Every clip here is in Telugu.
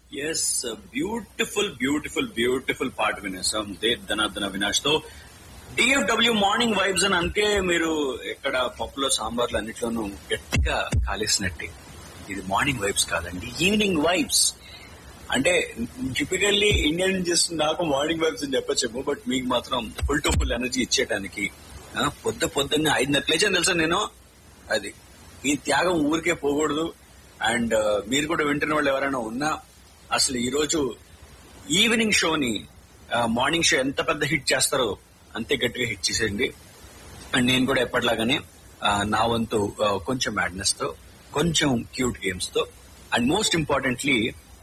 ఎస్ బ్యూటిఫుల్ బ్యూటిఫుల్ బ్యూటిఫుల్ పాట వినేసాం దే ధనాధన వినాష్ తో డిఎఫ్డబ్ల్యూ మార్నింగ్ వైబ్స్ అని అంటే మీరు ఎక్కడ పప్పులో సాంబార్లు అన్నిట్లోనూ గట్టిగా కాలేసినట్టే ఇది మార్నింగ్ వైబ్స్ కాదండి ఈవినింగ్ వైబ్స్ అంటే టిపికల్లీ ఇండియన్ చేస్తున్న నాకు మార్నింగ్ వైబ్స్ అని చెప్పచ్చేమో బట్ మీకు మాత్రం ఫుల్ టు ఫుల్ ఎనర్జీ ఇచ్చేయడానికి ఆ, పొద్దు పొద్దున్నే ఐదున్నర లేచాను తెలుసా నేను అది ఈ త్యాగం ఊరికే పోకూడదు అండ్ మీరు కూడా వింటున్న వాళ్ళు ఎవరైనా ఉన్నా అసలు ఈ రోజు ఈవినింగ్ షోని మార్నింగ్ షో ఎంత పెద్ద హిట్ చేస్తారో అంతే గట్టిగా హిట్ చేసేయండి అండ్ నేను కూడా ఎప్పటిలాగానే ఆ, నా వంతు ఆ, కొంచెం మ్యాడ్నెస్ తో కొంచెం క్యూట్ గేమ్స్ తో అండ్ మోస్ట్ ఇంపార్టెంట్లీ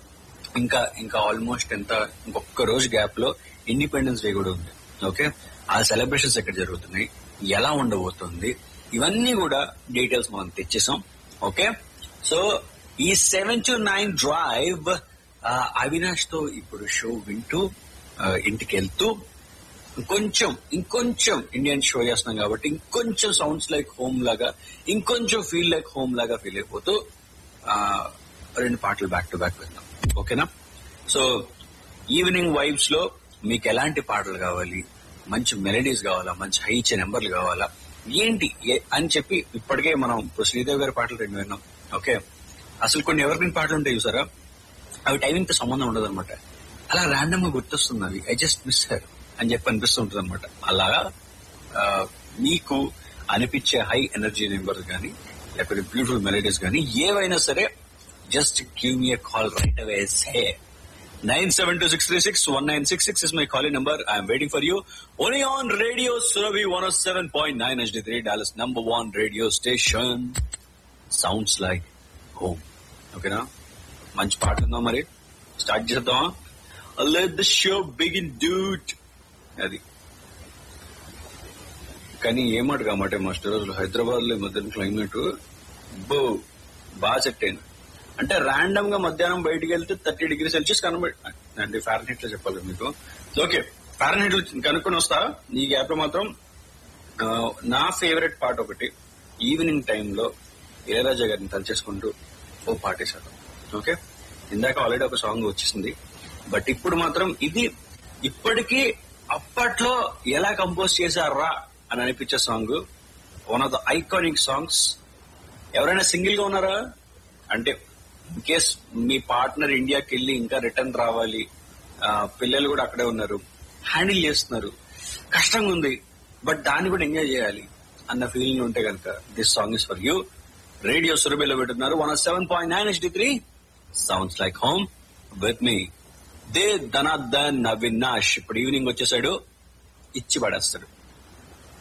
ఇంకా ఇంకా ఆల్మోస్ట్ ఎంత ఇంకొక రోజు గ్యాప్ లో ఇండిపెండెన్స్ డే కూడా ఉంది ఓకే ఆ సెలబ్రేషన్స్ ఎక్కడ జరుగుతున్నాయి ఎలా ఉండబోతుంది ఇవన్నీ కూడా డీటెయిల్స్ మనం తెచ్చేసాం ఓకే సో ఈ seven to nine drive Avinash తో ఇప్పుడు షో వింటూ ఆ, ఇంటికి వెళ్తూ ఇంకొంచెం ఇంకొంచెం ఇండియన్ షో చేస్తున్నాం కాబట్టి ఇంకొంచెం సౌండ్స్ లైక్ హోమ్ లాగా ఇంకొంచెం ఫీల్ లైక్ హోమ్ లాగా ఫీల్ అయిపోతూ ఆ, రెండు పాటలు బ్యాక్ టు బ్యాక్ విందాం ఓకేనా సో ఈవినింగ్ వైబ్స్ లో మీకు ఎలాంటి పాటలు కావాలి మంచి మెలడీస్ కావాలా మంచి హై ఇచ్చే నెంబర్లు కావాలా ఏంటి ఏ- అని చెప్పి ఇప్పటికే మనం ఇప్పుడు శ్రీదేవి గారి పాటలు రెండు విన్నాం ఓకే అసలు కొన్ని ఎవరికైనా పాటలు ఉంటాయి చూసారా అవి టైమింగ్ తో సంబంధం ఉండదు అనమాట అలా ర్యాండమ్ గా గుర్తొస్తుంది అవి ఐ జస్ట్ మిస్ హర్ అని చెప్పి అనిపిస్తుంటది అనమాట అలాగా ఆ, మీకు అనిపించే హై ఎనర్జీ నెంబర్స్ కానీ లేకపోతే బ్యూటిఫుల్ మెలడీస్ కానీ ఏవైనా సరే just give me call right away say nine seven two six three six one nine six six is my calling number I'm waiting for you only on radio Surabhi one seven point nine HD three Dallas number one radio station sounds like home ఓకేనా మంచి పాట ఉందా మరి స్టార్ట్ చేద్దామా లెట్ ద షో బిగిన్ డూట్ అది కానీ ఏమాట కామాట మాస్టర్ రోజులు హైదరాబాద్ లో ఈ మధ్యన క్లైమేట్ బో బాగా సెట్ అయింది అంటే ర్యాండమ్ గా మధ్యాహ్నం బయటికి వెళ్తే థర్టీ డిగ్రీ సెల్సియస్ కనబడి అంటే ఫారెన్హీట్ లో చెప్పాలి మీకు ఓకే ఫారెన్హీట్ లో కనుక్కొని వస్తా ఈ గ్యాప్ లో మాత్రం ఆ, నా ఫేవరెట్ పాట ఒకటి ఈవినింగ్ టైంలో ఇళయరాజా గారిని తలచేసుకుంటూ ఓ పాటేశాడు ఓకే ఇందాక ఆల్రెడీ ఒక సాంగ్ వచ్చేసింది బట్ ఇప్పుడు మాత్రం ఇది ఇప్పటికీ అప్పట్లో ఎలా కంపోజ్ చేశారా అని అనిపించే song one of the iconic songs ఎవరైనా సింగిల్ గా ఉన్నారా అంటే ఇన్ కేస్ మీ పార్ట్నర్ ఇండియాకి వెళ్ళి ఇంకా రిటర్న్ రావాలి ఆ, పిల్లలు కూడా అక్కడే ఉన్నారు హ్యాండిల్ చేస్తున్నారు కష్టంగా ఉంది బట్ దాన్ని కూడా ఎంజాయ్ చేయాలి అన్న ఫీలింగ్ ఉంటే కనుక this song is for you radio సురబిలో పెట్టున్నారు one seven point nine H three sounds like home with me దే ధనార్దన్ అవినాష్ ఇప్పుడు ఈవినింగ్ వచ్చేసాడు ఇచ్చి పడేస్తాడు